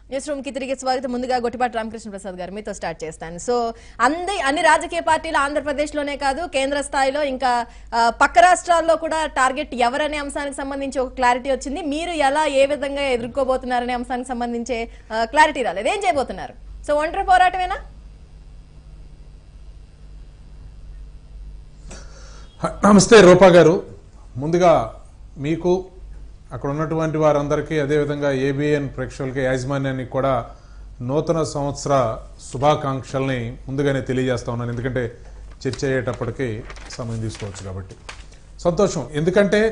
News room కి తిరిగి స్వాగతం ముందుగా గొట్టిపాటి రామకృష్ణ ప్రసాద్ గారు మీతో స్టార్ట్ చేస్తాను సో అంది అన్ని రాజకీయ పార్టీలు ఆంధ్రప్రదేశ్ లోనే కాదు కేంద్ర స్థాయిలో ఇంకా ఆ, పక్క రాష్ట్రాల్లో కూడా టార్గెట్ ఎవరనే అంశానికి సంబంధించి ఒక క్లారిటీ వచ్చింది మీరు ఎలా ఏ విధంగా ఎదుర్కోబోతున్నారనే అంశానికి సంబంధించే క్లారిటీ రాలేదు ఏం చేయబోతున్నారు సో ఒంటరి పోరాటమేనా నమస్తే రూపా గారు ముందుగా మీకు అక్కడ ఉన్నటువంటి వారందరికీ అదేవిధంగా ఏబిఎన్ ప్రేక్షకులకి యాజమాన్యానికి కూడా నూతన సంవత్సర శుభాకాంక్షల్ని ముందుగానే తెలియజేస్తా ఉన్నాను ఎందుకంటే చర్చ అయ్యేటప్పటికి సమయం తీసుకోవచ్చు కాబట్టి సంతోషం ఎందుకంటే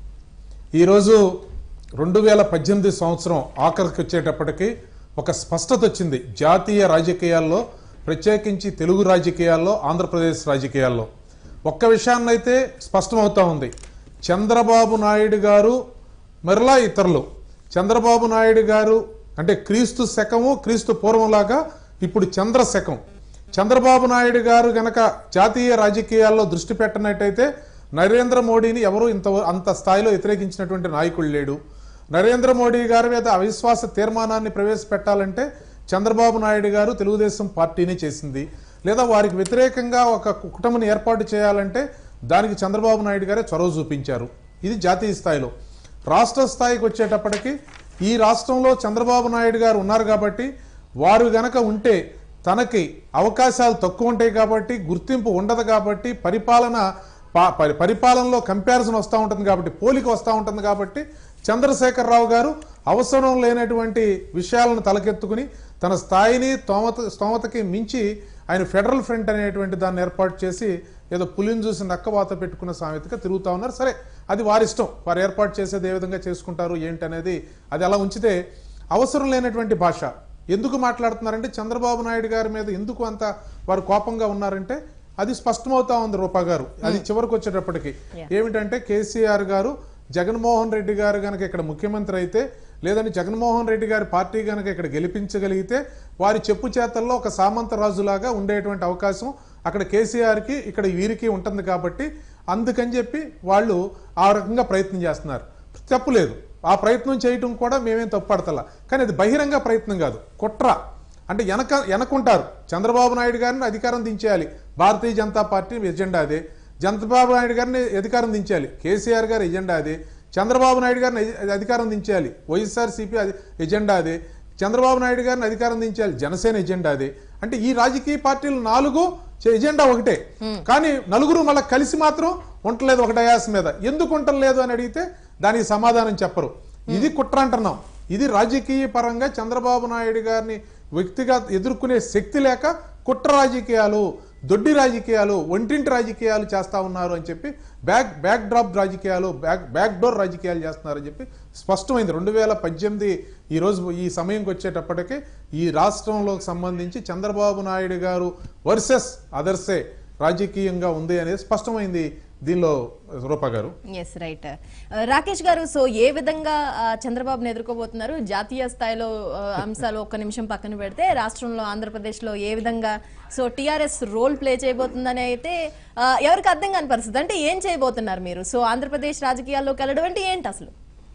ఈరోజు రెండు వేల పద్దెనిమిది సంవత్సరం ఆఖరికి వచ్చేటప్పటికి ఒక స్పష్టత వచ్చింది జాతీయ రాజకీయాల్లో ప్రత్యేకించి తెలుగు రాజకీయాల్లో ఆంధ్రప్రదేశ్ రాజకీయాల్లో ఒక్క విషయాన్నైతే స్పష్టమవుతా ఉంది చంద్రబాబు నాయుడు గారు మరలా ఇతరులు చంద్రబాబు నాయుడు గారు అంటే క్రీస్తు శకము క్రీస్తు పూర్వంలాగా ఇప్పుడు చంద్ర శకం చంద్రబాబు నాయుడు గారు గనక జాతీయ రాజకీయాల్లో దృష్టి పెట్టినట్టయితే నరేంద్ర మోడీని ఎవరు ఇంత అంత స్థాయిలో వ్యతిరేకించినటువంటి నాయకుడు లేడు నరేంద్ర మోడీ గారి మీద అవిశ్వాస తీర్మానాన్ని ప్రవేశపెట్టాలంటే చంద్రబాబు నాయుడు గారు తెలుగుదేశం పార్టీని చేసింది లేదా వారికి వ్యతిరేకంగా ఒక కుటుంబాన్ని ఏర్పాటు చేయాలంటే దానికి చంద్రబాబు నాయుడు గారే చొరవ చూపించారు ఇది జాతీయ స్థాయిలో రాష్ట్ర స్థాయికి వచ్చేటప్పటికి ఈ రాష్ట్రంలో చంద్రబాబు నాయుడు గారు ఉన్నారు కాబట్టి వారు గనక ఉంటే తనకి అవకాశాలు తక్కువ ఉంటాయి కాబట్టి గుర్తింపు ఉండదు కాబట్టి పరిపాలన పా- పరి- పరిపాలనలో కంపారిజన్ వస్తూ ఉంటుంది కాబట్టి పోలిక వస్తూ ఉంటుంది కాబట్టి చంద్రశేఖరరావు గారు అవసరం లేనటువంటి విషయాలను తలకెత్తుకుని తన స్థాయిని స్తోమత స్తోమతకి మించి ఆయన ఫెడరల్ ఫ్రంట్ అనేటువంటి దాన్ని ఏర్పాటు చేసి ఏదో పులిని చూసి నక్కవాత పెట్టుకున్న సామెతగా తిరుగుతా ఉన్నారు సరే అది వారి ఇష్టం వారు ఏర్పాటు చేసేది ఏ విధంగా చేసుకుంటారు ఏంటి అనేది అది అలా ఉంచితే అవసరం లేనటువంటి భాష ఎందుకు మాట్లాడుతున్నారంటే చంద్రబాబు నాయుడు గారి మీద ఎందుకు అంత వారు కోపంగా ఉన్నారంటే అది స్పష్టమవుతా ఉంది రూపా గారు అది చివరికి వచ్చేటప్పటికి ఏమిటంటే కేసీఆర్ గారు జగన్మోహన్ రెడ్డి గారు గనక ఇక్కడ ముఖ్యమంత్రి అయితే లేదంటే జగన్మోహన్ రెడ్డి గారి పార్టీ గనక ఇక్కడ గెలిపించగలిగితే వారి చెప్పు చేతల్లో ఒక సామంత రాజులాగా ఉండేటువంటి అవకాశం అక్కడ కేసీఆర్కి ఇక్కడ వీరికి ఉంటుంది కాబట్టి అందుకని చెప్పి వాళ్ళు ఆ రకంగా ప్రయత్నం చేస్తున్నారు తప్పులేదు ఆ ప్రయత్నం చేయటం కూడా మేమేం తప్పుపడతలా కానీ అది బహిరంగ ప్రయత్నం కాదు కుట్ర అంటే వెనక వెనకుంటారు చంద్రబాబు నాయుడు గారిని అధికారం దించేయాలి భారతీయ జనతా పార్టీ ఎజెండా అదే చంద్రబాబు నాయుడు గారిని అధికారం దించాలి కేసీఆర్ గారి ఎజెండా అదే చంద్రబాబు నాయుడు గారిని అధి- అధికారం దించేయాలి వైఎస్ఆర్సీపీ అది ఎజెండా అదే చంద్రబాబు నాయుడు గారిని అధికారం దించాలి జనసేన ఎజెండా అదే అంటే ఈ రాజకీయ పార్టీలు నాలుగు చే- ఎజెండా ఒకటే కానీ నలుగురు మళ్ళీ కలిసి మాత్రం ఉండలేదు ఒక డయాస్ మీద ఎందుకు ఉండలేదు అని అడిగితే దానికి సమాధానం చెప్పరు ఇది కుట్ర అంటున్నాం ఇది రాజకీయ పరంగా చంద్రబాబు నాయుడు గారిని వ్యక్తిగా ఎదుర్కొనే శక్తి లేక కుట్ర రాజకీయాలు దొడ్డి రాజకీయాలు ఒంటింటి రాజకీయాలు చేస్తా ఉన్నారు అని చెప్పి బ్యాక్ బ్యాక్ డ్రాప్ రాజకీయాలు బ్యాక్ బ్యాక్ డోర్ రాజకీయాలు చేస్తున్నారని చెప్పి స్పష్టమైంది రెండు వేల పద్దెనిమిది ఈ రోజు ఈ సమయంకి వచ్చేటప్పటికి ఈ రాష్ట్రంలో సంబంధించి చంద్రబాబు నాయుడు గారు వర్సెస్ అదర్సే రాజకీయంగా ఉంది అనేది స్పష్టమైంది దీనిలో రూపా గారు ఎస్ రైట్ రాకేష్ గారు సో ఏ విధంగా ఆ, చంద్రబాబును ఎదుర్కోబోతున్నారు జాతీయ స్థాయిలో ఆ, అంశాలు ఒక్క నిమిషం పక్కన పెడితే రాష్ట్రంలో ఆంధ్రప్రదేశ్లో ఏ విధంగా సో టిఆర్ఎస్ రోల్ ప్లే చేయబోతుందని అయితే ఆ, ఎవరికి అర్థం కాని పరిస్థితి అంటే ఏం చేయబోతున్నారు మీరు సో ఆంధ్రప్రదేశ్ రాజకీయాల్లోకి వెళ్ళడం అంటే ఏంటి అసలు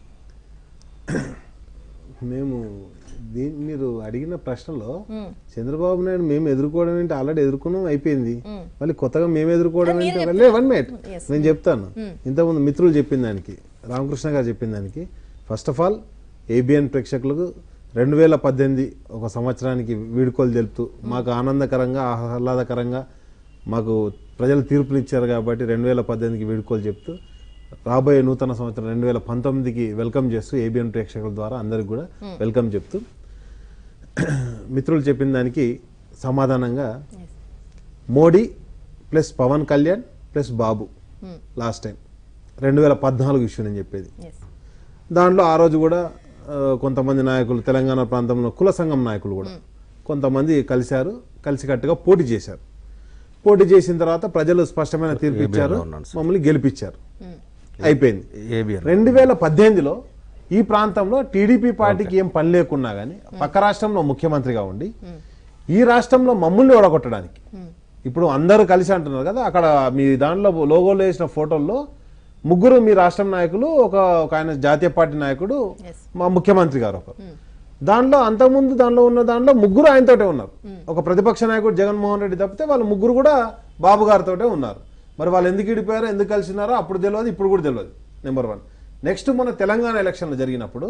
మేము దీని మీరు అడిగిన ప్రశ్నలో చంద్రబాబు నాయుడు మేము ఎదుర్కోవడం ఏంటి ఆల్రెడీ ఎదుర్కొన్నాం అయిపోయింది మళ్ళీ కొత్తగా మేము ఎదుర్కోవడం మీరే ఏంటి చెప్తారు. లే వన్ మినిట్ Yes. నేను చెప్తాను ఇంతకుముందు మిత్రులు చెప్పిన దానికి రామకృష్ణ గారు చెప్పిన దానికి ఫస్ట్ ఆఫ్ ఆల్ ఏబిఎన్ ప్రేక్షకులకు రెండు వేల పద్దెనిమిది ఒక సంవత్సరానికి వీడుకోలు తెలుపుతూ మాకు ఆనందకరంగా ఆహ్లాదకరంగా మాకు ప్రజలు తీర్పులు ఇచ్చారు కాబట్టి రెండు వేల పద్దెనిమిదికి వీడుకోలు చెప్తూ రాబోయే నూతన సంవత్సరం రెండు వేల పంతొమ్మిదికి వెల్కమ్ చేస్తూ ఏబిఎన్ ప్రేక్షకుల ద్వారా అందరికి కూడా వెల్కమ్ చెప్తూ మిత్రులు చెప్పిన దానికి సమాధానంగా Modi plus Pawan Kalyan plus Babu last time రెండు వేల పద్నాలుగు ఇష్యూ నేను చెప్పేది ఎస్ దాంట్లో ఆ రోజు కూడా ఆ, కొంతమంది నాయకులు తెలంగాణ ప్రాంతంలో కుల సంఘం నాయకులు కూడా కొంతమంది కలిశారు కలిసికట్టుగా పోటీ చేశారు పోటీ చేసిన తర్వాత ప్రజలు స్పష్టమైన తీర్పు ఇచ్చారు లో ఉన్నాను మమ్మల్ని గెలిపించారు అయిపోయింది ఏబిఎన్ రెండు వేల పద్దెనిమిదిలో ఈ ప్రాంతంలో టీడీపీ పార్టీకి ఏం పని లేకున్నా గానీ పక్క రాష్ట్రంలో ముఖ్యమంత్రిగా ఉండి ఈ రాష్ట్రంలో మమ్మల్ని ఓడగొట్టడానికి ఇప్పుడు అందరూ కలిసి అంటున్నారు కదా అక్కడ మీ దాంట్లో లోగోలో వేసిన ఫోటోల్లో ముగ్గురు మీ రాష్ట్రం నాయకులు ఒక ఒక ఆయన జాతీయ పార్టీ నాయకుడు Yes. మా ముఖ్యమంత్రి గారు ఒకరు దాంట్లో అంతకుముందు దానిలో ఉన్న దాంట్లో ముగ్గురు ఆయనతోటే ఉన్నారు ఒక ప్రతిపక్ష నాయకుడు జగన్మోహన్ రెడ్డి తప్పితే వాళ్ళు ముగ్గురు కూడా బాబు గారితోటే ఉన్నారు మరి వాళ్ళు ఎందుకు ఇడిపోయారో ఎందుకు కలిసినారో అప్పుడు తెలియదు ఇప్పుడు కూడా తెలియదు నెంబర్ వన్ నెక్స్ట్ మన తెలంగాణ ఎలక్షన్లు జరిగినప్పుడు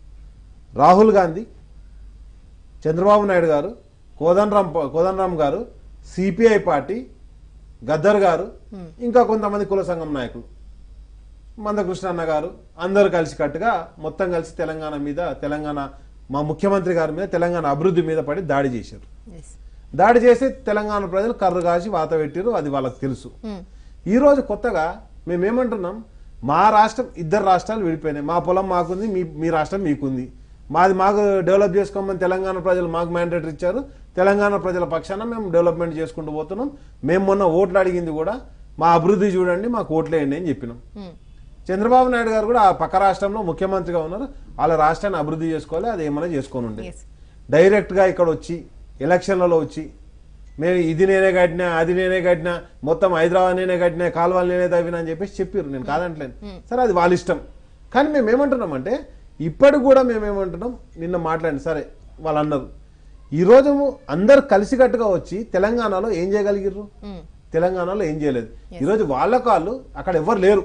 రాహుల్ గాంధీ చంద్రబాబు నాయుడు గారు కోదండరామ్ కోదండరామ్ గారు సిపిఐ పార్టీ గద్దర్ గారు ఇంకా కొంతమంది కుల సంఘం నాయకులు మందకృష్ణ అన్న గారు అందరూ కలిసి కట్టుగా మొత్తం కలిసి తెలంగాణ మీద తెలంగాణ మా ముఖ్యమంత్రి గారి మీద తెలంగాణ అభివృద్ధి మీద పడి దాడి చేశారు Yes. దాడి చేసి తెలంగాణ ప్రజలు కర్రు కాసి వాత పెట్టారు అది వాళ్ళకి తెలుసు ఈ రోజు కొత్తగా మేమేమంటున్నాం మా రాష్ట్రం ఇద్దరు రాష్ట్రాలు విడిపోయినాయి మా పొలం మాకుంది మీ మీ రాష్ట్రం మీకుంది మాది మాకు డెవలప్ చేసుకోమని తెలంగాణ ప్రజలు మాకు మ్యాండేటరీ ఇచ్చారు తెలంగాణ ప్రజల పక్షాన మేము డెవలప్మెంట్ చేసుకుంటూ పోతున్నాం మేము మొన్న ఓట్లు అడిగింది కూడా మా అభివృద్ధి చూడండి మాకు ఓట్లు వేయండి అని చెప్పినాం Hmm. చంద్రబాబు నాయుడు గారు కూడా ఆ పక్క రాష్ట్రంలో ముఖ్యమంత్రిగా ఉన్నారు వాళ్ళ రాష్ట్రాన్ని అభివృద్ధి చేసుకోవాలి అది ఏమైనా చేసుకొని ఉండే Yes. డైరెక్ట్గా ఇక్కడ వచ్చి ఎలక్షన్లలో వచ్చి మేము ఇది నేనే కట్టినా అది నేనే కట్టినా మొత్తం హైదరాబాద్ నేనే కట్టినా కాలువలు నేనే తవ్వినా అని చెప్పేసి చెప్పారు నేను కాదంటలేను సరే అది వాళ్ళ ఇష్టం కానీ మేము ఏమంటున్నామంటే ఇప్పటికి కూడా మేము ఏమంటున్నాం నిన్న మాట్లాడండి సరే వాళ్ళు అన్నారు ఈరోజు అందరు కలిసికట్టుగా వచ్చి తెలంగాణలో ఏం చేయగలిగిర్రు Hmm. తెలంగాణలో ఏం చేయలేదు ఈరోజు వాళ్ళ కాళ్ళు అక్కడ ఎవరు లేరు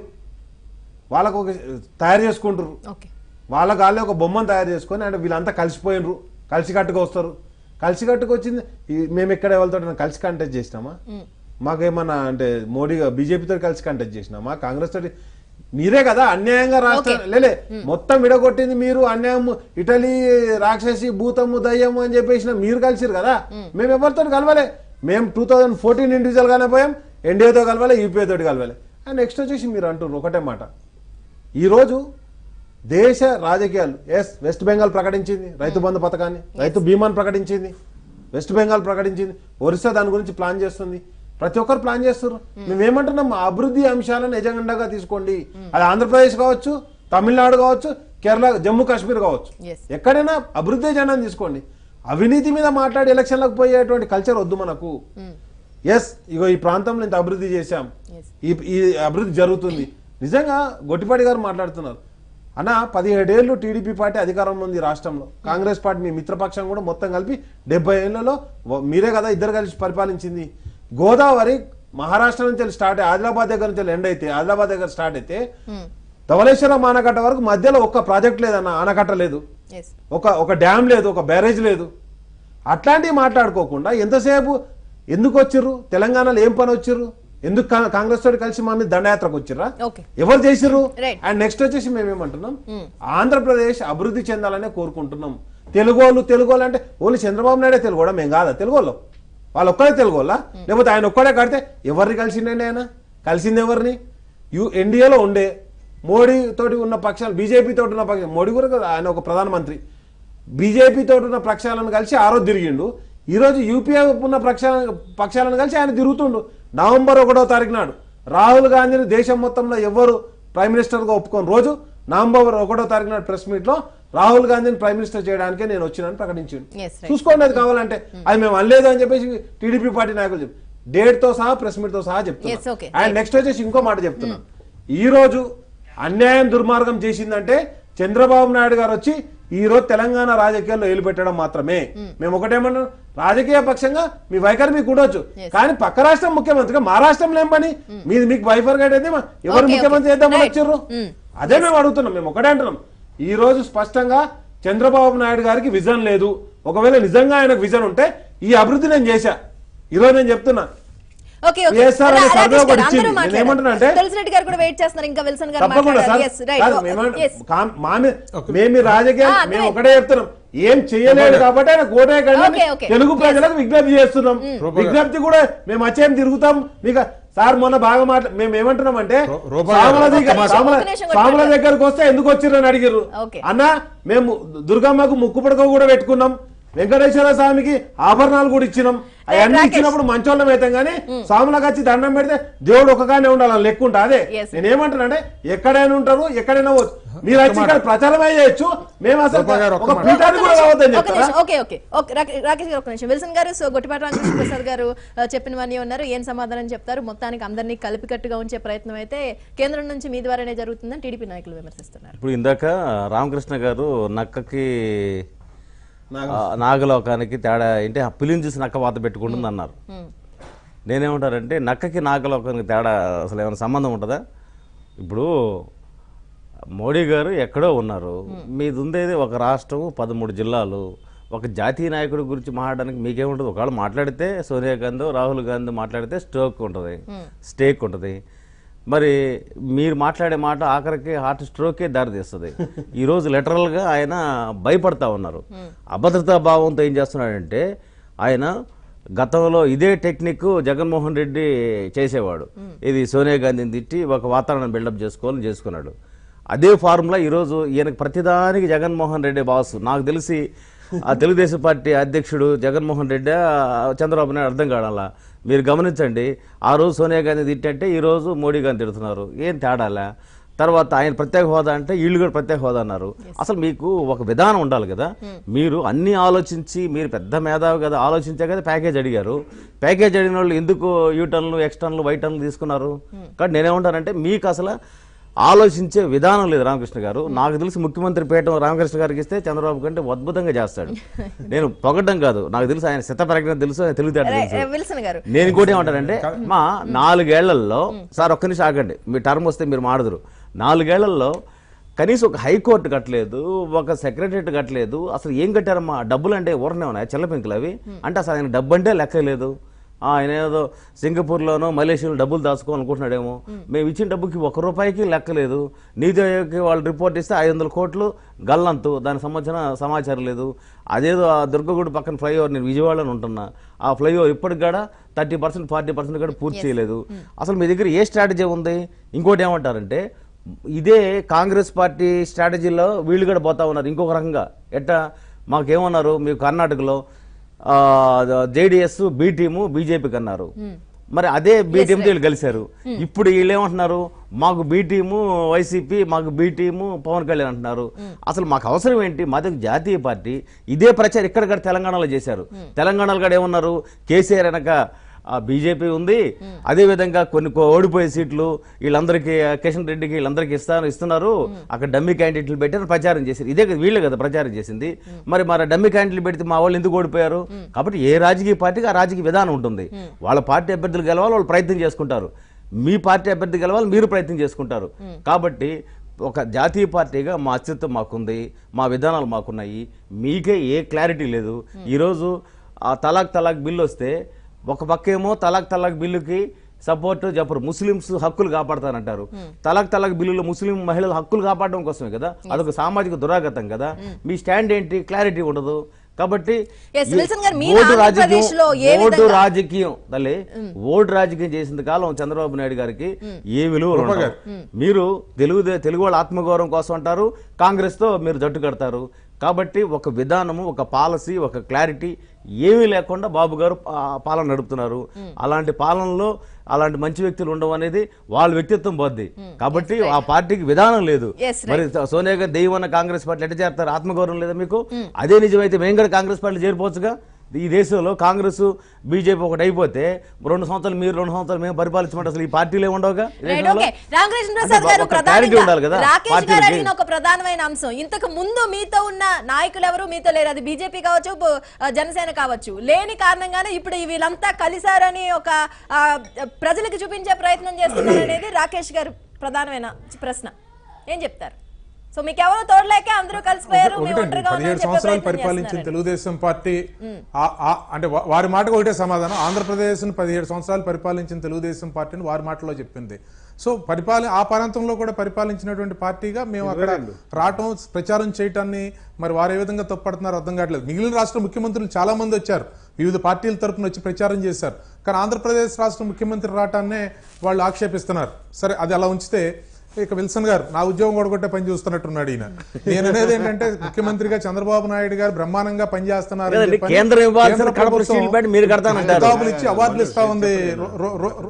వాళ్ళకు ఒక తయారు చేసుకుంటారు ఓకే వాళ్ళ గాలి ఒక బొమ్మను తయారు చేసుకొని అంటే వీళ్ళంతా కలిసిపోయినరు కలిసికట్టుగా వస్తారు కలిసికట్టుగా వచ్చింది ఈ- మేము ఎక్కడ ఎవరితో కలిసి కంటెస్ట్ చేసినామా మాకేమన్నా అంటే మోడీ బీజేపీతో కలిసి కంటెస్ట్ చేసినామా కాంగ్రెస్ తోటి మీరే కదా అన్యాయంగా రాష్ట్ర Okay. లేలే మొత్తం విడగొట్టింది మీరు అన్యాయం ఇటలీ రాక్షసి భూతము దయ్యము అని చెప్పేసిన మీరు కలిసిరు కదా మేము ఎవరితో కలవలే మేము టూ థౌజండ్ ఫోర్టీన్ ఇండివిజువల్ గానే పోయాం ఎన్డీఏతో కలవాలి యూపీఏ తోటి కలవాలి అండ్ నెక్స్ట్ వచ్చేసి మీరు అంటున్నారు ఒకటే మాట ఈరోజు దేశ రాజకీయాలు ఎస్ వెస్ట్ బెంగాల్ ప్రకటించింది రైతు బంధు పథకాన్ని రైతు బీమాను ప్రకటించింది వెస్ట్ బెంగాల్ ప్రకటించింది ఒరిస్సా దాని గురించి ప్లాన్ చేస్తుంది ప్రతి ఒక్కరు ప్లాన్ చేస్తారు మేమేమంటున్నాం మా అభివృద్ధి అంశాలను ఎజెండాగా తీసుకోండి అది ఆంధ్రప్రదేశ్ కావచ్చు తమిళనాడు కావచ్చు కేరళ జమ్మూ కాశ్మీర్ కావచ్చు Yes. ఎక్కడైనా అభివృద్ధి ఎజెండాను తీసుకోండి అవినీతి మీద మాట్లాడి ఎలక్షన్లకు పోయేటువంటి కల్చర్ వద్దు మనకు ఎస్ ఇగో ఈ ప్రాంతంలో ఇంత అభివృద్ధి చేశాం Yes. ఈ ఈ అభివృద్ధి జరుగుతుంది నిజంగా గొట్టిపాటి గారు మాట్లాడుతున్నారు అన్న పదిహేడేళ్లు టీడీపీ పార్టీ అధికారంలో ఉంది ఈ రాష్ట్రంలో కాంగ్రెస్ పార్టీ మీ మిత్రపక్షం కూడా మొత్తం కలిపి డెబ్బై ఏళ్లలో వ- మీరే కదా ఇద్దరు కలిసి పరిపాలించింది గోదావరి మహారాష్ట్ర నుంచి వెళ్ళి స్టార్ట్ అయ్యి ఆదిలాబాద్ దగ్గర నుంచి వెళ్ళి ఎండ్ అయితే ఆదిలాబాద్ దగ్గర స్టార్ట్ అయితే ధవళేశ్వరం ఆనకట్ట వరకు మధ్యలో ఒక్క ప్రాజెక్ట్ లేదన్న ఆనకట్ట లేదు ఎస్ ఒక ఒక డ్యామ్ లేదు ఒక బ్యారేజ్ లేదు అట్లాంటివి మాట్లాడుకోకుండా ఎంతసేపు ఎందుకు వచ్చిర్రు తెలంగాణలో ఏం పని వచ్చిర్రు ఎందుకు కా- కాంగ్రెస్ తోటి కలిసి మా మీద దండయాత్రకు వచ్చిర్రా ఓకే ఎవరు చేసిర్రు Right. అండ్ నెక్స్ట్ వచ్చేసి మేము ఏమంటున్నాం ఆంధ్రప్రదేశ్ అభివృద్ధి చెందాలనే కోరుకుంటున్నాం తెలుగోళ్ళు తెలుగోళ్ళు అంటే ఓన్లీ చంద్రబాబు నాయుడే తెలుగోడా మేము కాదా తెలుగోళ్ళు వాళ్ళు ఒక్కడే తెలుగోళ్ళా లేకపోతే ఆయన ఒక్కడే కడితే ఎవరిని కలిసిండండి ఆయన కలిసింది ఎవరిని యు ఎన్డీఏలో ఉండే మోడీ తోటి ఉన్న పక్షాలు బీజేపీ తోటి ఉన్న పక్షాలు మోడీ కూడా కదా ఆయన ఒక ప్రధానమంత్రి బీజేపీ తోటి ఉన్న పక్షాలను కలిసి ఆ రోజు తిరిగిండు ఈ రోజు యూపీఏ ఉన్న పక్షాల పక్షాలను కలిసి ఆయన తిరుగుతుండు నవంబర్ ఒకటో తారీఖు నాడు రాహుల్ గాంధీని దేశం మొత్తంలో ఎవరు ప్రైమ్ మినిస్టర్గా ఒప్పుకోని రోజు నవంబర్ ఒకటో తారీఖు నాడు ప్రెస్ మీట్ లో రాహుల్ గాంధీని ప్రైమ్ మినిస్టర్ చేయడానికే నేను వచ్చినాను ప్రకటించిండు Yes, right. చూసుకోండి అది కావాలంటే అది మేము అనలేదు అని చెప్పేసి టీడీపీ పార్టీ నాయకులు చెప్పి డేట్ తో సహా ప్రెస్ మీట్ తో సహా Yes, okay. చెప్తున్నా అండ్ నెక్స్ట్ వచ్చేసి ఇంకో మాట చెప్తున్నా ఈ రోజు అన్యాయం దుర్మార్గం చేసిందంటే చంద్రబాబు నాయుడు గారు వచ్చి ఈ రోజు తెలంగాణ రాజకీయాల్లో ఏలు పెట్టడం మాత్రమే మేము ఒకటేమన్నాం రాజకీయ పక్షంగా మీ వైఖరి మీకు ఉండొచ్చు Yes. కానీ పక్క రాష్ట్రం ముఖ్యమంత్రిగా మా రాష్ట్రంలో ఏం పని మీది మీకు వైఫర్ గైడ్ అయితే మా- ఎవరు Okay, ముఖ్యమంత్రి okay. చేద్దామని Right. వచ్చారు Mm. అదే మేము అడుగుతున్నాం మేము ఒకటే అంటున్నాం ఈ రోజు స్పష్టంగా చంద్రబాబు నాయుడు గారికి విజన్ లేదు ఒకవేళ నిజంగా ఆయనకు విజన్ ఉంటే ఈ అభివృద్ధి నేను చేశా ఈ రోజు నేను చెప్తున్నా ఓకే ఓకే VSR అనే రా- సర్వే రాకేష్ ఒకటి గారు, ఇచ్చింది. అందరూ నేను మాట్లాడారు. ఏమంటున్నా తులసి రెడ్డి గారు కూడా వెయిట్ చేస్తున్నారు ఇంకా విల్సన్ గారు తప్పకుండా సార్ మాట్లాడారు Yes, right. కాదు, Oh, మేమేమన్నా- yes. కామ్- మా మీద మేము ఈ రాజకీయం ఆ, మేము అర్థమైంది. ఒకటే చెప్తున్నాం ఏం చేయలేదు కాబట్టి ఆయన కోటే Okay, okay. తెలుగు ప్రజలకు విజ్ఞప్తి చేస్తున్నాం రూపా విజ్ఞప్తి కూడా మేము వచ్చేం తిరుగుతాం మీకు సార్ మొన్న బాగా మాట్లా మేము ఏమంటున్నాం అంటే రూ- రూపా గారు, సాముల ఒక్క దగ్గర మాట. సాముల ఒక్క నిమిషం సాముల కొట్టండి. దగ్గరకు వస్తే ఎందుకు వచ్చిర్రని అడిగిర్రు Okay. అన్న మేము దుర్గమ్మకు ముక్కు పుడక కూడా పెట్టుకున్నాం వెంకటేశ్వర స్వామికి ఆభరణాలు కూడా ఇచ్చినాం అవన్నీ రాకేష్. ఇచ్చినప్పుడు మంచోళ్ళం అవుతాం కానీ స్వాములకు వచ్చి దండం పెడితే దేవుడు ఒకగానే ఉండాలని లెక్క ఉంటా అదే Yes. నేను ఏమంటున్నానంటే ఎక్కడైనా ఉంటారు ఎక్కడైనా పోవచ్చు మీరు వచ్చి ఇక్కడ ప్రచారమే చేయొచ్చు మేము అసలు రూపా గారు, ఒక్క ఒక మాట. పీఠాన్ని కూడా ఒక్క కావద్దని నిమిషం, ఒక్క చెప్తారా నిమిషం. ఓకే ఓకే ఓకే రాకే- రాకేష్ గారు ఒక నిమిషం విల్సన్ గారు సో గొట్టిపాటి రామకృష్ణ ప్రసాద్ గారు ఆ, చెప్పినవన్నీ ఉన్నారు ఏం సమాధానం చెప్తారు మొత్తానికి అందరినీ కలిపికట్టుగా ఉంచే ప్రయత్నం అయితే కేంద్రం నుంచి మీ ద్వారానే జరుగుతుందని టీడీపీ నాయకులు విమర్శిస్తున్నారు ఇప్పుడు ఇందాక రామకృష్ణ గారు నక్కకి ఆ, నాగలోకానికి తేడా ఏంటి ఆ పులిని చూసి నక్క వాత పెట్టుకుంటుంది అన్నారు నేనేమంటారంటే నక్కకి నాగలోకానికి తేడా అసలు ఏమైనా సంబంధం ఉంటుందా ఇప్పుడు మోడీ గారు ఎక్కడో ఉన్నారు మీది ఉండేది ఒక రాష్ట్రం పదమూడు జిల్లాలు ఒక జాతీయ నాయకుడి గురించి మాట్లాడడానికి మీకేముంటుంది ఒకవేళ మాట్లాడితే సోనియా గాంధీ రాహుల్ గాంధీ మాట్లాడితే స్ట్రోక్ ఉంటుంది స్టేక్ ఉంటుంది మరి మీరు మాట్లాడే మాట ఆఖరికి హార్ట్ స్ట్రోకే దారితీస్తుంది ఈరోజు లిటరల్గా ఆయన భయపడతా ఉన్నారు అభద్రతా భావంతో ఏం చేస్తున్నాడంటే ఆయన గతంలో ఇదే టెక్నిక్ జగన్మోహన్ రెడ్డి చేసేవాడు ఇది సోనియా గాంధీని తిట్టి ఒక వాతావరణం బిల్డప్ చేసుకోవాలని చేసుకున్నాడు అదే ఫార్ములా ఈరోజు ఈయనకు ప్రతిదానికి జగన్మోహన్ రెడ్డి బాస్ నాకు తెలిసి ఆ తెలుగుదేశం పార్టీ అధ్యక్షుడు జగన్మోహన్ రెడ్డి ఆ చంద్రబాబు నాయుడు అర్థం కావాలా మీరు గమనించండి ఆ రోజు సోనియా గాంధీ తిట్టంటే ఈ రోజు మోడీ గాంధీ తిడుతున్నారు ఏం తేడాలా తర్వాత ఆయన ప్రత్యేక హోదా అంటే వీళ్ళు కూడా ప్రత్యేక హోదా అన్నారు అసలు మీకు ఒక విధానం ఉండాలి కదా మీరు అన్ని ఆలోచించి మీరు పెద్ద మేధావి కదా ఆలోచించే కదా ప్యాకేజ్ అడిగారు ప్యాకేజ్ అడిగిన వాళ్ళు ఎందుకు యూటర్న్లు ఎక్స్టర్న్లు వైటర్న్లు తీసుకున్నారు కానీ నేనేమంటానంటే మీకు అసలు ఆలోచించే విధానం లేదు రామకృష్ణ గారు నాకు తెలిసి ముఖ్యమంత్రి పీఠం రామకృష్ణ గారికి ఇస్తే చంద్రబాబు కంటే అద్భుతంగా చేస్తాడు నేను పొగడ్డం కాదు నాకు తెలుసు ఆయన శత ప్రజ్ఞ తెలుసు ఆయన తెలివితేటలు రే- తెలుసు రే, విల్సన్ గారు నేను ఇంకోటి ఏమంటానంటే మా నాలుగేళ్లలో సార్ ఒక్క నిమిషం ఆగండి మీ టర్మ్ వస్తే మీరు మాడదురు నాలుగేళ్లలో కనీసం ఒక హైకోర్టు కట్టలేదు ఒక సెక్రటరియట్ కట్టలేదు అసలు ఏం కట్టారమ్మా డబ్బులు అంటే ఊరనే ఉన్నాయి చిల్లపెంకులు అవి అంటే అసలు ఆయన డబ్బు అంటే లెక్క లేదు ఆ, ఆయన ఏదో సింగపూర్లోనో మలేషియాలో డబ్బులు దాచుకోవాలనుకుంటున్నాడేమో మేము ఇచ్చిన డబ్బుకి ఒక రూపాయికి లెక్కలేదు నీతి ఆయోగ్కి వాళ్ళు రిపోర్ట్ ఇస్తే ఐదు వందల కోట్లు గల్లంతు దానికి సంబంధించిన సమాచారం లేదు అదేదో ఆ దుర్గగుడి పక్కన ఫ్లైఓవర్ నేను విజయవాడలో ఉంటున్నా ఆ ఫ్లైఓవర్ ఇప్పటికి కూడా థర్టీ పర్సెంట్ ఫార్టీ పర్సెంట్ కూడా పూర్తి చేయలేదు అసలు మీ దగ్గర ఏ స్ట్రాటజీ ఉంది ఇంకోటి ఏమంటారంటే ఇదే కాంగ్రెస్ పార్టీ స్ట్రాటజీలో వీళ్ళు కూడా పోతా ఉన్నారు ఇంకొక రకంగా ఎట్టా మాకేమన్నారు మీకు కర్ణాటకలో జేడిఎస్ బి టీము బీజేపీకి అన్నారు మరి అదే బి టీమ్ వీళ్ళు కలిశారు ఇప్పుడు వీళ్ళు ఏమంటున్నారు మాకు బి టీము వైసీపీ మాకు బి టీము పవన్ కళ్యాణ్ అంటున్నారు అసలు మాకు అవసరం ఏంటి మాది ఒక జాతీయ పార్టీ ఇదే ప్రచారం ఇక్కడ కూడా తెలంగాణలో చేశారు తెలంగాణలో కూడా ఏమన్నారు కేసీఆర్ వెనక ఆ బీజేపీ ఉంది అదే విధంగా కొన్ని కో- ఓడిపోయే సీట్లు వీళ్ళందరికీ ఆ, కిషన్ రెడ్డికి వీళ్ళందరికీ ఇస్తాను ఇస్తున్నారు అక్కడ డమ్మీ క్యాండిడేట్లు పెట్టారు ప్రచారం చేశారు ఇదే కదా వీళ్ళే కదా ప్రచారం చేసింది మరి మరి డమ్మీ క్యాండిడేట్లు పెడితే మా వాళ్ళు ఎందుకు ఓడిపోయారు కాబట్టి ఏ రాజకీయ పార్టీకి ఆ రాజకీయ విధానం ఉంటుంది వాళ్ళ పార్టీ అభ్యర్థులు గెలవాలి వాళ్ళు ప్రయత్నం చేసుకుంటారు మీ పార్టీ అభ్యర్థి గెలవాలి మీరు ప్రయత్నం చేసుకుంటారు కాబట్టి ఒక జాతీయ పార్టీగా మా అస్తిత్వం మాకుంది మా విధానాలు మాకున్నాయి మీకే ఏ క్లారిటీ లేదు ఈరోజు ఆ తలాక్ తలాక్ బిల్లు వస్తే ఒక పక్కేమో తలాక్ తలాక్ బిల్లుకి సపోర్ట్ చెప్పరు ముస్లిమ్స్ హక్కులు కాపాడతానంటారు తలాక్ తలాక్ బిల్లులో ముస్లిం మహిళల హక్కులు కాపాడడం కోసమే కదా అదొక సామాజిక దురాగతం కదా మీ స్టాండ్ ఏంటి క్లారిటీ ఉండదు కాబట్టి Yes, ఈ విల్సన్ గారు, మీరు ఓటు ఆంధ్రప్రదేశ్లో ఏ రాజకీయం ఓటు విధంగా- రాజకీయం తల్లి ఓటు రాజకీయం చేసిన కాలం చంద్రబాబు నాయుడు గారికి ఏ విలువ ఉండవు. మీరు తెలుగు తెలుగు వాళ్ళ ఆత్మగౌరవం కోసం అంటారు కాంగ్రెస్ తో మీరు జట్టు కడతారు కాబట్టి ఒక విధానము ఒక పాలసీ ఒక క్లారిటీ ఏమీ లేకుండా బాబు గారు పా- పాలన నడుపుతున్నారు అలాంటి పాలనలో అలాంటి మంచి వ్యక్తులు ఉండవు అనేది వాళ్ళ వ్యక్తిత్వం పోద్ది కాబట్టి ఆ పార్టీకి విధానం లేదు Yes, right. మరి సోనియా గాంధీ దెయ్యం కాంగ్రెస్ పార్టీ ఎట్ట చేస్తారు ఆత్మగౌరవం లేదా మీకు అదే నిజమైతే మేము కూడా కాంగ్రెస్ పార్టీ చేరిపోవచ్చుగా ఈ దేశంలో కాంగ్రెస్ బీజేపీ ఒకటి అయిపోతే రెండు సంవత్సరాలు మీరు రెండు సంవత్సరాలు మేము పరిపాలించమంటే అసలు ఈ పార్టీలే ఉండవుగా ఈ రైట్ దేశంలో? ఓకే రామకృష్ణ అంటే ప్రసాద్ గారు ఒక clarity ఉండాలి కదా ప్రధానంగా రాకేష్ గారు పార్టీలకి. అడిగిన ఒక ప్రధానమైన అంశం ఇంతకు ముందు మీతో ఉన్న నాయకులు ఎవరు మీతో లేరు అది బీజేపీ కావచ్చు బ- ఆ, జనసేన కావచ్చు లేని కారణంగానే ఇప్పుడు ఈ వీళ్ళంతా కలిశారని ఒక ఆ, ప్రజలకు చూపించే ప్రయత్నం చేస్తున్నారు అనేది రాకేష్ గారు ప్రధానమైన ప్రశ్న ఏం చెప్తారు సో మీకు ఎవరు తోడలేక అందరూ కలిసిపోయారు మేము ఒకటండి ఒంటరిగా ఉన్నామని పదిహేడు చెప్పే సంవత్సరాలు ప్రయత్నం పరిపాలించిన చేస్తున్నారని. తెలుగుదేశం పార్టీ ఆ- ఆ- అంటే వా- వారి మాటకు ఒకటే సమాధానం ఆంధ్రప్రదేశ్ పదిహేడు సంవత్సరాలు పరిపాలించిన తెలుగుదేశం పార్టీని వారి మాటలో చెప్పింది సో పరిపాలన ఆ ప్రాంతంలో కూడా పరిపాలించినటువంటి పార్టీగా మేము అక్కడ రావటం ప్రచారం చేయటాన్ని మరి వారు ఏ విధంగా తప్పడుతున్నారో అర్థం కావట్లేదు మిగిలిన రాష్ట్ర ముఖ్యమంత్రులు చాలా మంది వచ్చారు వివిధ పార్టీల తరపున వచ్చి ప్రచారం చేశారు కానీ ఆంధ్రప్రదేశ్ రాష్ట్ర ముఖ్యమంత్రి రావటాన్నే వాళ్ళు ఆక్షేపిస్తున్నారు సరే అది అలా ఉంచితే ఇక విల్సన్ గారు నా ఉద్యోగం కూడా పని చూస్తున్నట్టున్నాడు ఈయన నేను అనేది ఏంటంటే ముఖ్యమంత్రిగా చంద్రబాబు నాయుడు గారు బ్రహ్మాండంగా పనిచేస్తున్నారు అని కదండి, చెప్పని కేంద్రం ఇవ్వాల్సిన కేంద్ర కడప ప్రభుత్వం స్టీల్ ప్లాంట్ మీరు కడతానంటారు. కితాబులు ఇచ్చి అవార్డులు ఇస్తా ఉంది రో- రో- రో- రో-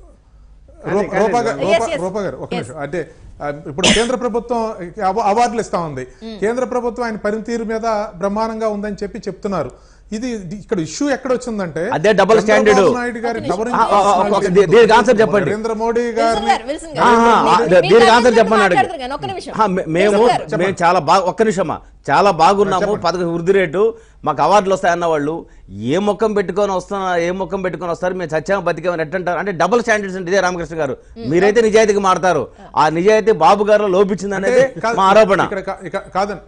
రూ- రూపా గారు- Yes, రూపా- yes. రూపా గారు ఒక నిమిషం అంటే ఆ, ఇప్పుడు కేంద్ర ప్రభుత్వం అవ- అవార్డులు ఇస్తా ఉంది కేంద్ర ప్రభుత్వం ఆయన పనితీరు మీద బ్రహ్మాండంగా ఉందని చెప్పి చెప్తున్నారు ఇది ఇది ఇక్కడ ఇష్యూ ఎక్కడ వచ్చిందంటే అదే double standard. చంద్రబాబు నాయుడు గారి ఒక్క governing నిమిషం. ఆ, ఆ, ఆ, personality దీ- దీనికి answer చెప్పండి. నరేంద్ర మోడీ విల్సన్ గారిని గారు, విల్సన్ గారు. ఆహా, ఆ, మీ- మీ దీనికి కారణం ఆన్సర్ గురించి చెప్పండి అడిగి. మాట్లాడతారు కానీ ఒక్క నిమిషం. ఆ, మే- మేము విల్సన్ గారు. మేము చాలా బాగా ఒక్క నిమిషమా చాలా బాగున్నాము పథక వృద్ధి రేటు మాకు అవార్డులు వస్తాయి అన్న వాళ్ళు ఏ ముఖం పెట్టుకొని వస్తున్నా ఏ ముఖం పెట్టుకొని వస్తారు మేము చచ్చాము బతికామని ఎట్టంటారు అంటే డబుల్ స్టాండర్డ్స్ అంటే ఇదే రామకృష్ణ గారు మీరైతే నిజాయితీకి మారతారు ఆ నిజాయితీ బాబు గారు లోపించింది అంటే అనేది కాదు, మా ఆరోపణ ఇక్కడ కా- ఇక- కాదండి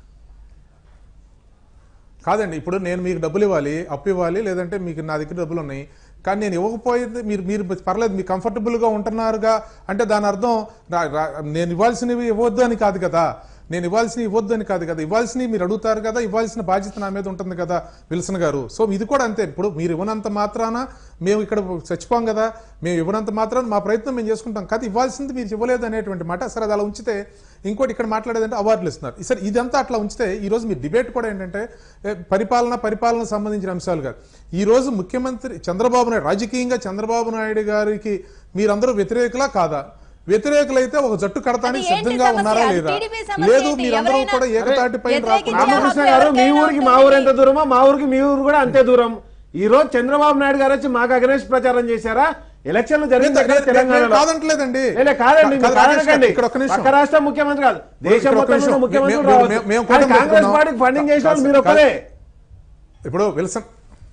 కాదండి ఇప్పుడు నేను మీకు డబ్బులు ఇవ్వాలి అప్పు ఇవ్వాలి లేదంటే మీకు నా దగ్గర డబ్బులు ఉన్నాయి కానీ నేను ఇవ్వకపోయింది మీరు మీరు పర్లేదు మీరు కంఫర్టబుల్గా ఉంటున్నారుగా అంటే దాని అర్థం రా- రా- నేను ఇవ్వాల్సినవి ఇవ్వద్దు అని కాదు కదా నేను ఇవ్వాల్సినవి ఇవ్వద్దు అని కాదు కదా ఇవ్వాల్సినవి మీరు అడుగుతారు కదా ఇవ్వాల్సిన బాధ్యత నా మీద ఉంటుంది కదా విల్సన్ గారు సో ఇది కూడా అంతే ఇప్పుడు మీరు ఇవ్వనంత మాత్రాన మేము ఇక్కడ చచ్చిపోం కదా మేము ఇవ్వనంత మాత్రాన మా ప్రయత్నం మేము చేసుకుంటాం కదా ఇవ్వాల్సింది మీరు ఇవ్వలేదు అనేటువంటి మాట సరే అది అలా ఉంచితే ఇంకోటి ఇక్కడ మాట్లాడేదంటే అవార్డులు ఇస్తున్నారు సరే ఇదంతా అట్లా ఉంచితే ఈ రోజు మీ డిబేట్ కూడా ఏంటంటే ఏ, పరిపాలన పరిపాలన సంబంధించిన అంశాలు కాదు ఈ రోజు ముఖ్యమంత్రి చంద్రబాబు నాయుడు రాజకీయంగా చంద్రబాబు నాయుడు గారికి మీరందరూ వ్యతిరేకులా కాదా వ్యతిరేకులైతే ఒక జట్టు కడతానికి అది ఏంటి సిద్ధంగా సమస్య? ఉన్నారా అది లేదా TDP సమస్య లేదు ఏంటి? మీరందరూ ఎవరైనా కూడా ఏకతాటిపై వ్యతిరేకించే రాకుండా హక్కు రామకృష్ణ గారు మీ ఎవరికైనా ఊరికి మా ఉంటుంది. ఊరు ఎంత దూరమో మా ఊరికి మీ ఊరు కూడా అంతే దూరం ఈ రోజు చంద్రబాబు నాయుడు గారు వచ్చి మాకు అగనేష్ ప్రచారం చేశారా ఎలక్షన్లు జరిగిన నేను- నేను- తెలంగాణలో నేను కాదంటలేదండి. లే, కాదండి కాదు, మీరు కాదనకండి. రాకేష్ గారు, ఇక్కడ ఒక్క నిమిషం. పక్క రాష్ట్ర ముఖ్యమంత్రి కాదు దేశం ఇక్కడ ఒక్క మొత్తం నిమిషం. ముఖ్యమంత్రి మేము- రావచ్చు మేము- మేము కానీ కూటమి కాంగ్రెస్ పెట్టుకున్నాం. పార్టీకి ఫండింగ్ చేసిన వాళ్ళు కాదు, మీరు ఒక్కరే ఇప్పుడు విల్సన్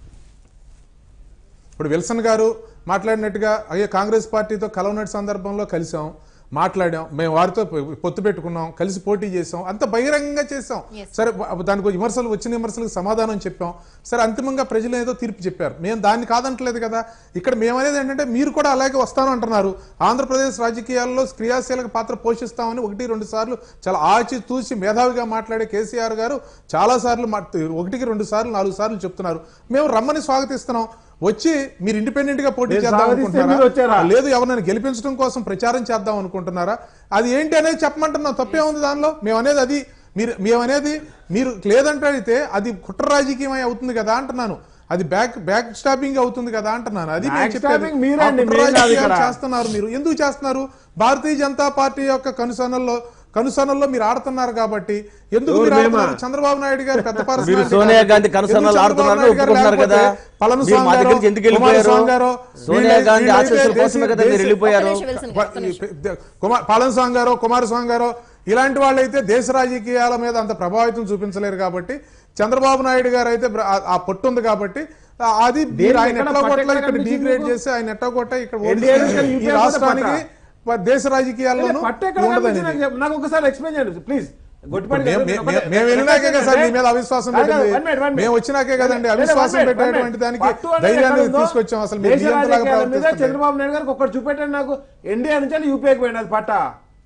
ఇప్పుడు విల్సన్ గారు మాట్లాడినట్టుగా అయ్యే కాంగ్రెస్ పార్టీతో కలవనటి సందర్భంలో కలిసాం మాట్లాడాం మేము వారితో పొత్తు పెట్టుకున్నాం కలిసి పోటీ చేసాం అంత బహిరంగంగా చేసాం Yes. సరే వ- దానికి విమర్శలు వచ్చిన విమర్శలకు సమాధానం చెప్పాం సరే అంతిమంగా ప్రజలు ఏదో తీర్పు చెప్పారు మేము దాన్ని కాదంటలేదు కదా ఇక్కడ మేమనేది ఏంటంటే మీరు కూడా అలాగే వస్తాను అంటున్నారు ఆంధ్రప్రదేశ్ రాజకీయాల్లో క్రియాశీలక పాత్ర పోషిస్తామని ఒకటి రెండు సార్లు చాలా ఆచి తూచి మేధావిగా మాట్లాడే కేసీఆర్ గారు చాలా సార్లు మా- ఒకటికి రెండు సార్లు నాలుగు సార్లు చెప్తున్నారు మేము రమ్మని స్వాగతిస్తున్నాం వచ్చి మీరు ఇండిపెండెంట్ గా పోటీ మీరు చేద్దాం స్వాగతిస్తే మీరు వచ్చారా? అనుకుంటున్నారా లేదు ఎవరినైనా గెలిపించడం కోసం ప్రచారం చేద్దాం అనుకుంటున్నారా అది ఏంటి అనేది చెప్పమంటున్నాం తప్పే ఉంది దానిలో మేము అనేది అది మీరు మేమనేది మీరు లేదంటే అయితే అది కుట్ర రాజకీయమై అవుతుంది కదా అంటున్నాను అది బ్యాక్ బ్యాక్ స్టాపింగ్ అవుతుంది కదా అంటున్నాను అది నేను Back చెప్పేది. stabbing మీరే ఆ అండి, కుట్ర మేము కాదు రాజకీయాలు ఇక్కడ. చేస్తున్నారు మీరు ఎందుకు చేస్తున్నారు భారతీయ జనతా పార్టీ యొక్క కనుసనల్లో కనుసనల్లో మీరు ఆడుతున్నారు కాబట్టి ఎందుకు ఎవరు మీరు మేమా? ఆడుతున్నారు చంద్రబాబు నాయుడు గారు పెద్ద మీరు personality సోనియా కాబట్టి గాంధీ కనుసన్నలు ఎందుకు చంద్రబాబు ఆడుతున్నారని నాయుడు గారు ఒప్పుకుంటున్నారు కదా లేకపోతే పళనిస్వామి మీరు మా దగ్గర నుంచి గారో, ఎందుకు వెళ్ళిపోయారు కుమారస్వామి గారో, సోనియా వీళ్ళ- గాంధీ వీళ్ళైతే ఆశీస్సుల కోసమే కదా మీరు దేశ- వెళ్ళిపోయారు ఒక్క నిమిషం, విల్సన్ గారు, ఒక్క నిమిషం. కుమార్ పళనిస్వామి గారో కుమారస్వామి గారో ఇలాంటి వాళ్ళైతే దేశ రాజకీయాల మీద అంత ప్రభావితం చూపించలేరు కాబట్టి చంద్రబాబు నాయుడు గారు అయితే బ్ర- ఆ- ఆ పొట్టు ఉంది కాబట్టి ఆ- అది మీరు దేనికి ఆయన ఎక్కడ ఎట్లా పట్టు కొట్ల ఎక్కడ ఇక్కడ కనిపించింది డిగ్రేడ్ మీకు? చేసి ఆయన ఎట్లా కొట్ట ఇక్కడ NDA ఓడిస్తే నుంచి ఈ UPA రాష్ట్రానికి దేశ రాజకీయాల్లోనూ పట్టు ఎక్కడ ఉండదని కనిపించింది నాకు చెప్పు. నాకు ఒకసారి ఎక్స్ప్లెయిన్ చేయండి ప్లీజ్ గొట్టిపాటి మేము- గారు, మేము- ఒకటే- మేము వెళ్ళినాకే కదా సార్ మీ మీద అవిశ్వాసం కాదు, కాదు, పెట్టింది one minute, one minute. మేము వచ్చినాకే కదండి లేదు, లేదు, అవిశ్వాసం one minute, one పెట్టేటువంటి minute. దానికి పట్టు అనేది ధైర్యాన్ని ఎక్కడ ఉందో, తీసుకొచ్చాం అసలు మీరు దేశ నియంత్రణలాగా రాజకీయాల మీద ప్రవర్తిస్తుంది. చంద్రబాబు నాయుడు గారికి ఒక్కటి చూపెట్టండి నాకు ఎన్డీఏ నుంచి యూపీఐకి పోయింది అది పట్ట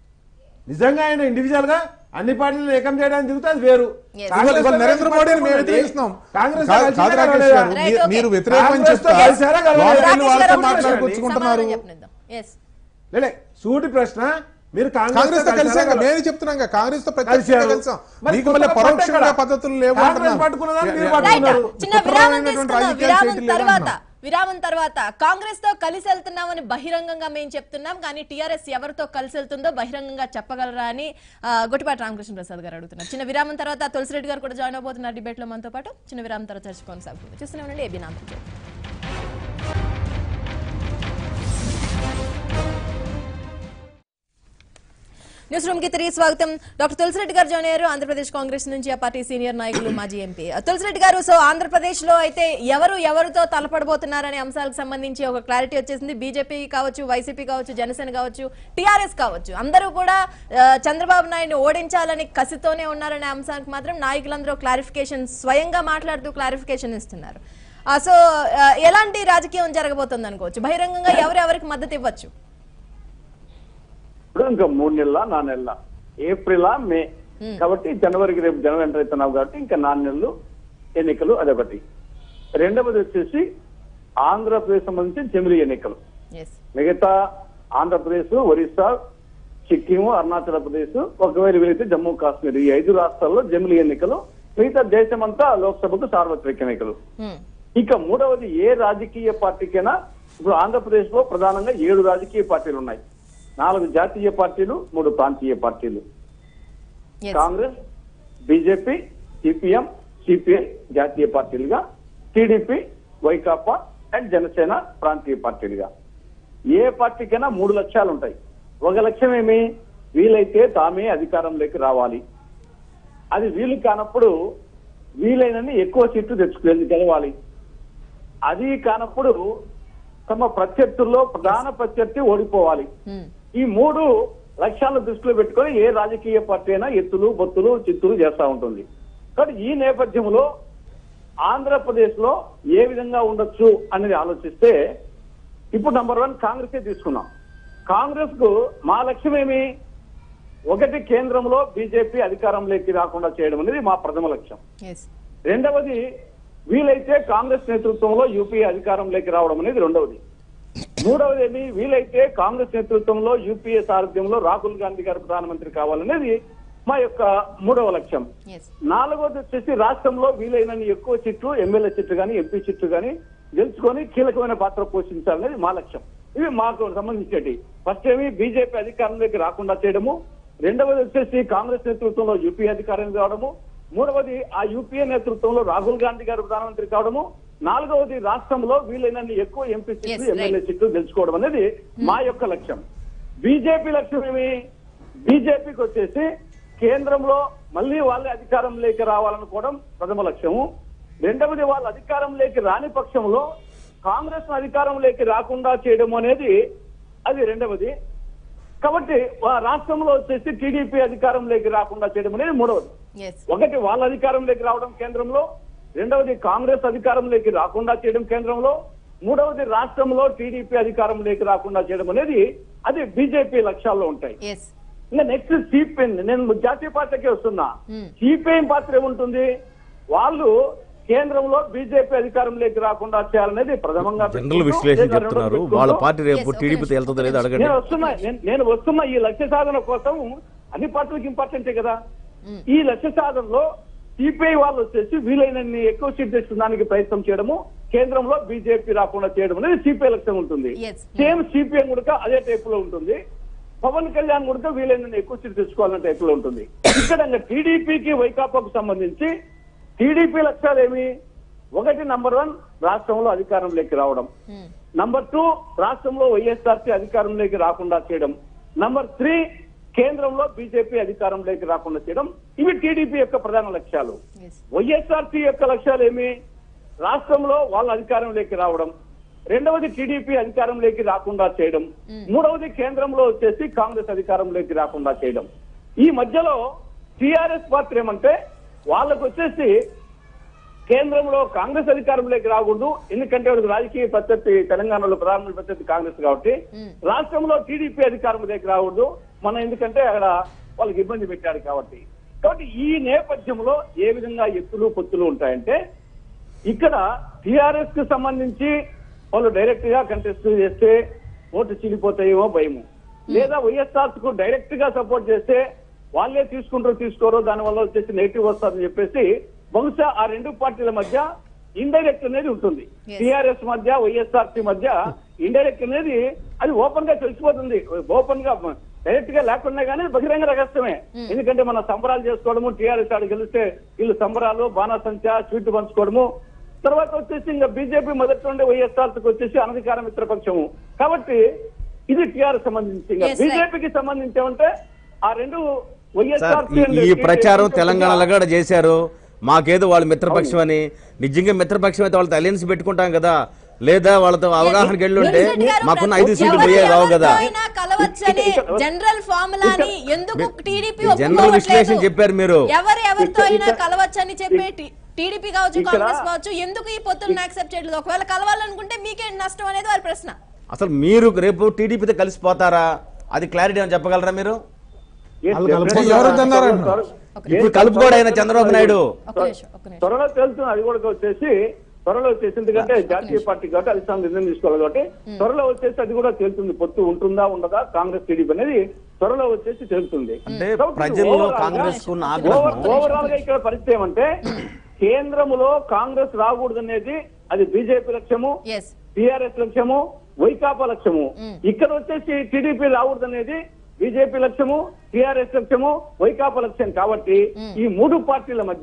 నిజంగా ఆయన ఇండివిజువల్ గా అన్ని పార్టీలను ఏకం చేయడానికి దిగుతే అది వేరు Yes. కాంగ్రెస్ ఇవాళ తో నరేంద్ర కలిసి మోడీని మేము పట్టుకున్నది. వ్యతిరేకిస్తున్నాం కాంగ్రెస్ తో కాదు కలిసి కాదు రాకేష్ కలవలేదా? గారు Right, మీరు- okay. మీరు వ్యతిరేకం కాంగ్రెస్ తో చెప్తా కలిసారా కలవలేదా? లోపలికి రాకేష్ వాళ్ళతో గారు మాట్లాడుకొచ్చుకుంటున్నారు సమాధానం చెప్పనిద్దాం. Yes. లేలే సూటి ప్రశ్న మీరు కాంగ్రెస్ తో కలిసాం కలిసారా కదా, నేను చెప్తున్నాం కదా, కాంగ్రెస్ తో ప్రత్యక్షంగా కలిశారు. కలిసాం మరి మీకు కొత్త మళ్ళీ పట్టు పరోక్షంగా ఎక్కడ? పద్ధతులు లేవు కాంగ్రెస్ అంటున్నాను. పట్టుకున్నదాన్ని మీరు యా- యా- రైట్ పట్టుకున్నారు. చిన్న విరామం కుట్రమైనటువంటి తీసుకుందాం రాజకీయాలు విరామం చేయట్లేదు తర్వాత అంటున్నాం. విరామం తర్వాత కాంగ్రెస్ తో కలిసి వెళ్తున్నామని బహిరంగంగా మేము చెప్తున్నాం కానీ టీఆర్ఎస్ ఎవరితో కలిసి వెళ్తుందో బహిరంగంగా చెప్పగలరా అని ఆ, గొట్టిపాటి రామకృష్ణ ప్రసాద్ గారు అడుగుతున్నారు చిన్న విరామం తర్వాత తులసిరెడ్డి గారు కూడా జాయిన్ అవబోతున్నారు డిబేట్ లో మనతో పాటు చిన్న విరామం తర్వాత చర్చ కొనసాగుతుంది చూస్తూనే ఉండండి ఏబీ నాంతో న్యూస్ రూమ్ కి తిరిగి స్వాగతం డాక్టర్ తులసిరెడ్డి గారు జాయిన్ అయ్యారు ఆంధ్రప్రదేశ్ కాంగ్రెస్ నుంచి ఆ పార్టీ సీనియర్ నాయకులు మాజీ ఎంపీ తులసిరెడ్డి గారు సో ఆంధ్రప్రదేశ్ లో అయితే ఎవరు ఎవరితో తలపడబోతున్నారనే అంశాలకు సంబంధించి ఒక క్లారిటీ వచ్చేసింది బీజేపీ కావచ్చు వైసీపీ కావచ్చు జనసేన కావచ్చు టీఆర్ఎస్ కావచ్చు అందరూ కూడా ఆ, చంద్రబాబు నాయుడు ఓడించాలని కసితోనే ఉన్నారనే అంశానికి మాత్రం నాయకులందరూ క్లారిఫికేషన్ స్వయంగా మాట్లాడుతూ క్లారిఫికేషన్ ఇస్తున్నారు ఆ, సో ఆ, ఎలాంటి రాజకీయం జరగబోతుంది అనుకోవచ్చు బహిరంగంగా ఎవరెవరికి మద్దతు ఇవ్వచ్చు ఇప్పుడు ఇంకా మూడు నెలల నాలుగు నెలల ఏప్రిల్ మే కాబట్టి జనవరికి రేపు జనవరి ఎంటర్ అవుతున్నావు కాబట్టి ఇంకా నాలుగు నెలలు ఎన్నికలు అదొకటి రెండవది వచ్చేసి ఆంధ్రప్రదేశ్ సంబంధించి జమిలీ ఎన్నికలు ఎస్ మిగతా ఆంధ్రప్రదేశ్ ఒరిస్సా సిక్కిం అరుణాచల్ ప్రదేశ్ ఒకవేళ వీలైతే జమ్మూ కాశ్మీర్ ఈ ఐదు రాష్ట్రాల్లో జమిలీ ఎన్నికలు మిగతా దేశమంతా లోక్సభకు సార్వత్రిక ఎన్నికలు ఇక మూడవది ఏ రాజకీయ పార్టీకైనా ఇప్పుడు ఆంధ్రప్రదేశ్ లో ప్రధానంగా ఏడు రాజకీయ పార్టీలు ఉన్నాయి నాలుగు జాతీయ పార్టీలు మూడు ప్రాంతీయ పార్టీలు yes Congress BJP CPM CPI జాతీయ పార్టీలుగా టీడీపీ వైకాపా అండ్ జనసేన ప్రాంతీయ పార్టీలుగా ఏ పార్టీకైనా మూడు లక్ష్యాలు ఉంటాయి ఒక లక్ష్యం ఏమి వీలైతే తామే అధికారంలోకి రావాలి అది వీలు కానప్పుడు వీలైనన్ని ఎక్కువ సీట్లు తెచ్చుకు గెలవాలి అది కానప్పుడు తమ ప్రత్యర్థుల్లో ప్రధాన ప్రత్యర్థి ఓడిపోవాలి ఉమ్, ఈ మూడు లక్ష్యాలను దృష్టిలో పెట్టుకొని ఏ రాజకీయ పార్టీ అయినా ఎత్తులు బొత్తులు చిత్తులు చేస్తా ఉంటుంది కాబట్టి ఈ నేపథ్యంలో ఆంధ్రప్రదేశ్ లో ఏ విధంగా ఉండొచ్చు అనేది ఆలోచిస్తే ఇప్పుడు నంబర్ వన్ కాంగ్రెసే తీసుకున్నాం కాంగ్రెస్ కు మా లక్ష్యం ఏమి ఒకటి కేంద్రంలో బీజేపీ అధికారంలోకి రాకుండా చేయడం అనేది మా ప్రథమ లక్ష్యం yes. రెండవది వీలైతే కాంగ్రెస్ నేతృత్వంలో యూపీఏ అధికారంలోకి రావడం అనేది రెండవది మూడవది ఏమి వీలైతే కాంగ్రెస్ నేతృత్వంలో యూపీఏ సారథ్యంలో రాహుల్ గాంధీ గారు ప్రధానమంత్రి కావాలనేది మా యొక్క మూడవ లక్ష్యం yes. నాలుగోది వచ్చేసి రాష్ట్రంలో వీలైనన్ని ఎక్కువ సీట్లు ఎమ్మెల్యే సీట్లు కానీ ఎంపీ సీట్లు కానీ గెలుచుకొని కీలకమైన పాత్ర పోషించాలనేది మా లక్ష్యం ఇవి మాకు సంబంధించేటి ఫస్ట్ ఏమి బీజేపీ అధికారంలోకి రాకుండా చేయడము రెండవది వచ్చేసి కాంగ్రెస్ నేతృత్వంలో యూపీఏ అధికారం రావడము మూడవది ఆ యూపీఏ నేతృత్వంలో రాహుల్ గాంధీ గారు ప్రధానమంత్రి కావడము నాలుగవది రాష్ట్రంలో వీలైనన్ని ఎక్కువ ఎంపీ సీట్లు Yes, right. ఎమ్మెల్యే సీట్లు గెలుచుకోవడం అనేది మా యొక్క లక్ష్యం బీజేపీ లక్ష్యం ఏమి బీజేపీకి వచ్చేసి కేంద్రంలో మళ్ళీ వాళ్ళే అధికారంలోకి రావాలనుకోవడం ప్రథమ లక్ష్యము రెండవది వాళ్ళ అధికారంలోకి రాని పక్షంలో కాంగ్రెస్ అధికారంలోకి రాకుండా చేయడం అనేది అది రెండవది కాబట్టి వా- రాష్ట్రంలో వచ్చేసి టీడీపీ అధికారంలోకి రాకుండా చేయడం అనేది మూడవది yes. ఒకటి వాళ్ళ అధికారంలోకి రావడం కేంద్రంలో రెండవది కాంగ్రెస్ అధికారంలోకి రాకుండా చేయడం కేంద్రంలో మూడవది రాష్ట్రంలో టీడీపీ అధికారంలోకి రాకుండా చేయడం అనేది అది బీజేపీ లక్ష్యాల్లో ఉంటాయి yes. ఇంకా నెక్స్ట్ సిపిఎం నేను జాతీయ పార్టీకి వస్తున్నా Hmm. సిపిఐఎం పాత్ర ఏముంటుంది వాళ్ళు కేంద్రంలో బీజేపీ అధికారంలోకి రాకుండా చేయాలనేది ప్రథమంగా జనరల్ పెట్టుకుంటూ, విశ్లేషణ లేదా రెండోది చెప్తున్నారు పెట్టుకుంటూ, వాళ్ళ పార్టీ రేపు Yes, okay, టీడీపీతో okay. వెళ్తుందో లేదో అడగండి నేను వస్తున్నా నేను- నేను వస్తున్నా ఈ లక్ష్య సాధన కోసం అన్ని పార్టీలకు ఇంపార్టెంటే కదా ఈ లక్ష్య సాధనలో సిపిఐ వాళ్ళు వచ్చేసి వీలైనన్ని ఎక్కువ సీట్ తెచ్చుకోవడానికి ప్రయత్నం చేయడము కేంద్రంలో బీజేపీ రాకుండా చేయడం అనేది సిపిఐ లక్ష్యం ఉంటుంది Yes. సేమ్ సిపిఎం కూడా అదే టైప్ లో ఉంటుంది పవన్ కళ్యాణ్ కూడా వీలైనన్ని ఎక్కువ సీట్ తెచ్చుకోవాలన్న టైప్ లో ఉంటుంది ఇక్కడ టీడీపీకి వైకాపాకు సంబంధించి టీడీపీ లక్ష్యాలు ఏమి ఒకటి నంబర్ వన్ రాష్ట్రంలో అధికారంలోకి రావడం ఉమ్, నంబర్ టూ రాష్ట్రంలో వైఎస్ఆర్సీ అధికారంలోకి రాకుండా చేయడం నంబర్ త్రీ కేంద్రంలో బీజేపీ అధికారంలోకి రాకుండా చేయడం ఇవి టీడీపీ యొక్క ప్రధాన లక్ష్యాలు yes. వైఎస్ఆర్సీ యొక్క లక్ష్యాలు ఏమి రాష్ట్రంలో వాళ్ళ అధికారంలోకి రావడం రెండవది టీడీపీ అధికారంలోకి రాకుండా చేయడం మూడవది కేంద్రంలో వచ్చేసి కాంగ్రెస్ అధికారంలోకి రాకుండా చేయడం ఈ మధ్యలో టిఆర్ఎస్ పాత్ర ఏమంటే వాళ్ళకు వచ్చేసి కేంద్రంలో కాంగ్రెస్ అధికారంలోకి రాకూడదు ఎందుకంటే వాళ్ళకి రాజకీయ ప్రత్యర్థి తెలంగాణలో ప్రధానమంత్రి ప్రత్యర్థి కాంగ్రెస్ కాబట్టి రాష్ట్రంలో టీడీపీ అధికారంలోకి రాకూడదు మనం ఎందుకంటే అక్కడ వాళ్ళకి ఇబ్బంది పెట్టారు కాబట్టి కాబట్టి ఈ నేపథ్యంలో ఏ విధంగా ఎత్తులు పొత్తులు ఉంటాయంటే ఇక్కడ టిఆర్ఎస్ కి సంబంధించి వాళ్ళు డైరెక్ట్ గా కంటెస్ట్ చేస్తే ఓటు చీలిపోతాయేమో భయము లేదా వైఎస్ఆర్ కు డైరెక్ట్ గా సపోర్ట్ చేస్తే వాళ్ళే తీసుకుంటారో తీసుకోరో దానివల్ల వచ్చేసి నెగిటివ్ వస్తుందని చెప్పేసి బహుశా ఆ రెండు పార్టీల మధ్య ఇండైరెక్ట్ అనేది ఉంటుంది Yes. టిఆర్ఎస్ మధ్య వైఎస్ఆర్సీ మధ్య ఇండైరెక్ట్ అనేది అది ఓపెన్ గా తెలిసిపోతుంది ఓపెన్ గా డైరెక్ట్ గా లేకుండా కానీ బహిరంగ రహస్యమే ఎందుకంటే మన సంబరాలు చేసుకోవడము టిఆర్ఎస్ ఆడ గెలిస్తే వీళ్ళు సంబరాలు బాణాసంచా స్వీట్ పంచుకోవడము తర్వాత వచ్చేసి ఇంకా బీజేపీ మొదటి నుండి వైఎస్ఆర్కి వచ్చేసి అనధికార మిత్రపక్షము కాబట్టి ఇది టిఆర్ఎస్ సంబంధించి ఇంకా Yes, right. బీజేపీకి సంబంధించి ఏమంటే ఆ రెండు సార్ వైఎస్ఆర్ ఈ- ఈ ప్రచారం తెలంగాణలో కూడా చేశారు మాకేదో వాళ్ళు మిత్రపక్షం అని నిజంగా మిత్రపక్షం అయితే వాళ్ళతో అలయన్స్ పెట్టుకుంటాం కదా లేదా వాళ్ళతో అవగాహనకి వెళ్ళుంటే మినిస్టర్ గారు మాకున్న ప్రతి- ఐదు సీట్లు ఎవరు పోయే రావు కదా ఎవరితో అయినా కలవచ్చని జనరల్ ఫార్ములాని ఎందుకు టీడీపీ జనరల్ విశ్లేషణ చెప్పారు మీరు. ఎవరు ఎవరితో అయినా ఇక్కడ- కలవచ్చని చెప్పే టీడీపీ కావచ్చు ఇక్కడ- కాంగ్రెస్ కావచ్చు ఎందుకు ఈ పొత్తులను యాక్సెప్ట్ చేయలేదు ఒకవేళ కలవాలనుకుంటే మీకేం నష్టం అనేది వారి ప్రశ్న అసలు మీరు రేపు టీడీపీతో కలిసిపోతారా అది క్లారిటీ అని చెప్పగలరా మీరు వాళ్ళు కలుపుకొని ఎవరు వద్దన్నారు? ఇప్పుడు కలుపుకోడు ఆయన చంద్రబాబు నాయుడు ఒక నిమిషం ఒక నిమిషం త్వరలో తెలుస్తుంది అది కూడా వచ్చేసి త్వరలో వచ్చేసి ఎందుకంటే జాతీయ పార్టీ కాబట్టి అధిష్టానం నిర్ణయం తీసుకోవాలి కాబట్టి త్వరలో వచ్చేసి అది కూడా తేలుతుంది పొత్తు ఉంటుందా ఉండదా కాంగ్రెస్ టీడీపీ అనేది త్వరలో వచ్చేసి తెలుస్తుంది అంటే కాబట్టి ప్రజల్లో overall గా- కాంగ్రెస్ కున్న ఓవర్ ఆగ్రహం ఓవరాల్ గా ఇక్కడ పరిస్థితి ఏమంటే కేంద్రములో కాంగ్రెస్ రాకూడదు అనేది అది బీజేపీ లక్ష్యము ఎస్ టిఆర్ఎస్ లక్ష్యము వైకాపా లక్ష్యము ఇక్కడ వచ్చేసి టీడీపీ రాకూడదు అనేది బీజేపీ లక్ష్యము టిఆర్ఎస్ లక్ష్యము వైకాపా లక్ష్యం కాబట్టి ఈ మూడు పార్టీల మధ్య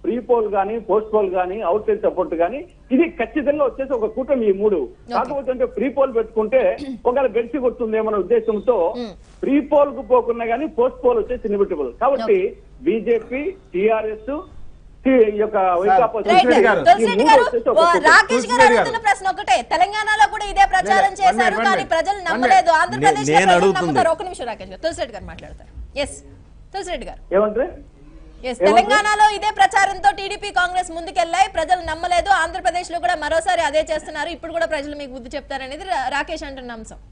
ప్రీ పోల్ గానీ పోస్ట్ పోల్ గానీ అవుట్ సైడ్ సపోర్ట్ గానీ ఇది ఖచ్చితంగా వచ్చేసి ఒక కూటమి ఈ మూడు కాకపోతే అంటే ప్రీ పోల్ పెట్టుకుంటే ఒకవేళ గెలిచి కొడుతుందేమన్న ఉద్దేశంతో ప్రీ పోల్ కు పోకున్నా గానీ పోస్ట్ పోల్ వచ్చేసి ఇన్విటబుల్ కాబట్టి బీజేపీ టిఆర్ఎస్ ఈ యొక్క వైకాపా రైట్ తులసిరెడ్డి గారు. తులసిరెడ్డి ఈ గారు మూడు వచ్చేసి ఒక ఓ, కూటమి. రాకేష్ గారు తులసిరెడ్డి గారు. అడుగుతున్న ప్రశ్న ఒకటే తెలంగాణలో కూడా ఇదే ప్రచారం లేదు, చేశారు one minute, కానీ one ప్రజలు minute. నమ్మలేదు ఆంధ్రప్రదేశ్ లో నేను ప్రజలు అడుగుతుంది. నమ్ముతారు ఒక నిమిషం రాకేష్ గారు తులసిరెడ్డి గారు మాట్లాడతారు ఎస్ తులసిరెడ్డి గారు ఏమంటారు ఎస్ తెలంగాణలో ఇదే ప్రచారంతో టీడీపీ కాంగ్రెస్ ముందుకెళ్లాయి ప్రజలు నమ్మలేదు ఆంధ్రప్రదేశ్ లో కూడా మరోసారి అదే చేస్తున్నారు ఇప్పుడు కూడా ప్రజలు మీకు బుద్ధి చెప్తారనేది రా- రాకేష్ అంటున్న అంశం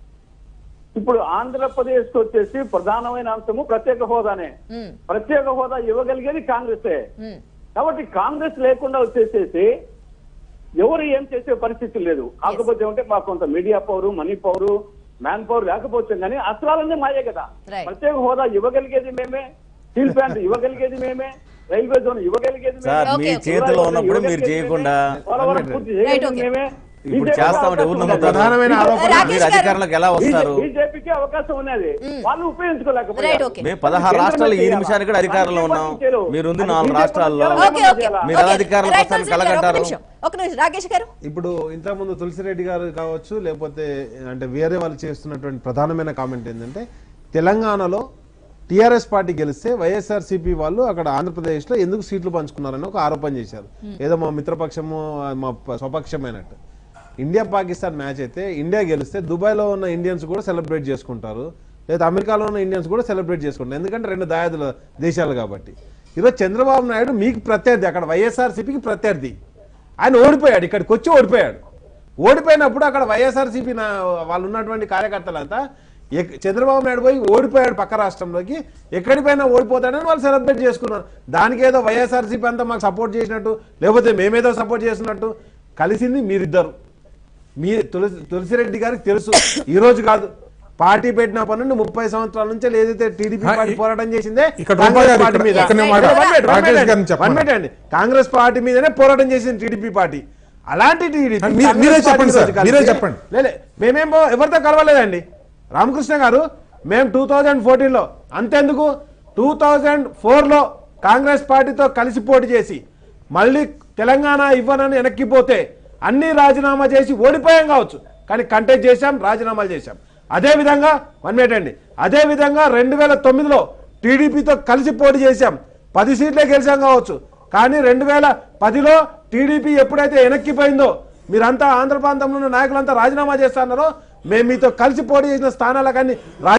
ఇప్పుడు ఆంధ్రప్రదేశ్ కు వచ్చేసి ప్రధానమైన అంశము ప్రత్యేక హోదానే ఉమ్, ప్రత్యేక హోదా ఇవ్వగలిగేది కాంగ్రెసే ఉమ్, కాబట్టి కాంగ్రెస్ లేకుండా వచ్చేసేసి ఎవరు ఏం చేసే పరిస్థితి లేదు కాకపోతే ఉంటే మాకు కొంత media power money power manpower లేకపోతే కానీ అస్త్రాలన్నీ మాయే కదా Right. ప్రత్యేక హోదా ఇవ్వగలిగేది మేమే స్టీల్ ప్లాంట్ ఇవ్వగలిగేది మేమే రైల్వే జోన్ ఇవ్వగలిగేది సార్, మేమే. మీ చేతిలో ఉన్నప్పుడు మీరు ఇవ్వగలిగేది చేయకుండా మేమే. పోలవరం పూర్తి Right, చేయగలిగేది okay. మేమే. ఇప్పుడు బీజేపీ చేస్తామంటే ఎవరు అవకాశం నమ్ముతారు? ప్రధానమైన ఉన్నది. ఆరోపణ రాకేష్ మీరు గారు. అధికారంలోకి ఎలా వస్తారు బీజేపీకి అవకాశం ఉన్నది వాళ్ళు రైట్ ఉపయోగించుకోలేకపోయారు ఓకే మేము పదహారు రాష్ట్రాలు ఈ నిమిషానికి కూడా అధికారంలో ఉన్నాం మీరుంది నాలుగు రాష్ట్రాల్లో ఓకే ఓకే మీరు ఎలా ఓకే. అధికారంలోకి రైట్, వస్తారని తులసిరెడ్డి గారు, ఒక కలగంటారు? నిమిషం. ఒక నిమిషం రాకేష్ గారు ఇప్పుడు ఇంతకుముందు తులసిరెడ్డి గారు కావచ్చు లేకపోతే అంటే వేరే వాళ్ళు చేస్తున్నటువంటి ప్రధానమైన కామెంట్ ఏంటంటే తెలంగాణలో టీఆర్ఎస్ పార్టీ గెలిస్తే వైఎస్ఆర్సీపీ వాళ్ళు అక్కడ ఆంధ్రప్రదేశ్లో ఎందుకు సీట్లు పంచుకున్నారని ఒక ఆరోపణ చేశారు ఏదో మా మిత్రపక్షము మా ప- స్వపక్షమైనట్టు ఇండియా పాకిస్తాన్ మ్యాచ్ అయితే ఇండియా గెలిస్తే దుబాయ్లో ఉన్న ఇండియన్స్ కూడా సెలబ్రేట్ చేసుకుంటారు లేదా అమెరికాలో ఉన్న ఇండియన్స్ కూడా సెలబ్రేట్ చేసుకుంటారు ఎందుకంటే రెండు దాయాదుల దేశాలు కాబట్టి ఈరోజు చంద్రబాబు నాయుడు మీకు ప్రత్యర్థి అక్కడ వైఎస్ఆర్సీపీకి ప్రత్యర్థి ఆయన ఓడిపోయాడు ఇక్కడికి వచ్చి ఓడిపోయాడు ఓడిపోయినప్పుడు అక్కడ వైఎస్ఆర్సీపీ నా వాళ్ళు ఉన్నటువంటి కార్యకర్తలంతా ఎక్- చంద్రబాబు నాయుడు పోయి ఓడిపోయాడు పక్క రాష్ట్రంలోకి ఎక్కడిపోయినా ఓడిపోతాడని వాళ్ళు సెలబ్రేట్ చేసుకున్నారు దానికి ఏదో వైఎస్ఆర్సీపీ అంతా మాకు సపోర్ట్ చేసినట్టు లేకపోతే మేమేదో సపోర్ట్ చేసినట్టు కలిసింది మీరిద్దరు మీ తులసి తులసిరెడ్డి గారికి తెలుసు ఈ రోజు కాదు పార్టీ పెట్టినప్పటి నుండి ముప్పై సంవత్సరాల నుంచి ఏదైతే టీడీపీ ఆ, పార్టీ ఇ- పోరాటం చేసిందే ఇక్కడ కాంగ్రెస్ రూపాయి గారు పార్టీ ఇక్కడ- మీద ఇక్కడ నేను One minute, one minute, one Rakesh minute గారిని అండి. చెప్పండి. One minute అండి కాంగ్రెస్ పార్టీ మీదనే పోరాటం చేసింది టీడీపీ పార్టీ అలాంటి టీడీపీ మీ- కాంగ్రెస్ మీరే పార్టీ చెప్పండి ఈరోజు సార్, కలిసి- మీరే చెప్పండి. లేలే మేమేం పో- ఎవరితో కలవలేదండి రామకృష్ణ గారు మేము టూ థౌజండ్ ఫోర్టీన్ లో అంతెందుకు టూ థౌజండ్ ఫోర్ లో కాంగ్రెస్ పార్టీతో కలిసి పోటీ చేసి మళ్ళీ తెలంగాణ ఇవ్వనని వెనక్కిపోతే అన్ని రాజీనామా చేసి ఓడిపోయాం కావచ్చు కానీ కంటెస్ట్ చేశాం రాజీనామాలు చేశాం అదే విధంగా వన్ మినిట్ అండి అదే విధంగా రెండు వేల తొమ్మిదిలో టీడీపీతో కలిసి పోటీ చేశాం పది సీట్లే గెలిచాం కావచ్చు కానీ రెండు వేల పదిలో టీడీపీ ఎప్పుడైతే వెనక్కిపోయిందో మీరంతా ఆంధ్ర ప్రాంతంలో ఉన్న నాయకులంతా రాజీనామా చేస్తున్నారో మేము మీతో కలిసి పోటీ చేసిన స్థానాలకన్నీ